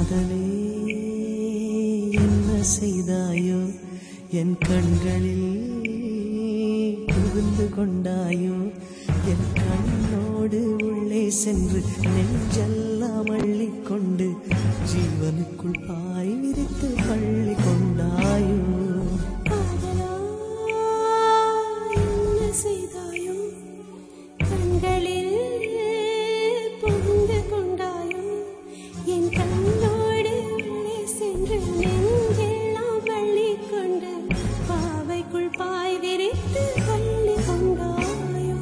காதலே என்ன செய்தாயோ என் கண்களில் புகுந்து கொண்டாயோ என் கண்ணோடு உள்ளே சென்று நெஞ்செல்லாம் அள்ளிக்கொண்டு ஜீவனுக்குள் பாய் விரித்து பள்ளி கொண்டாயோ காதலா என்ன செய்தாயோ கண்களில் புகுந்து கொண்டாயோ என் கண்ணோடு உள்ளே சென்று நெஞ்செல்லாம் பள்ளி கொண்டு பாவைக்குள் பாய் விரித்து பள்ளி கொண்டாயோ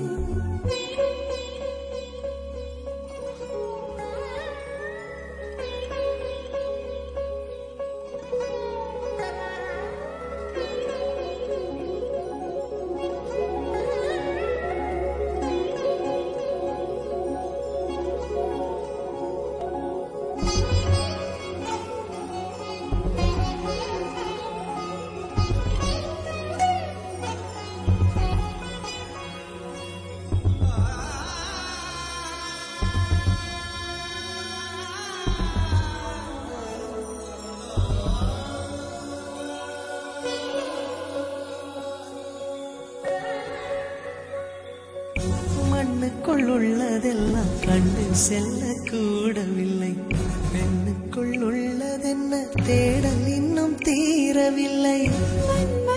மண்ணுக்குள் உள்ளதெல்லாம் கண்டு செல்ல கூடவில்லை பெண்ணுக்குள் உள்ளதென்ன தேடல் இன்னும் தீரவில்லை மண்ணுக்குள்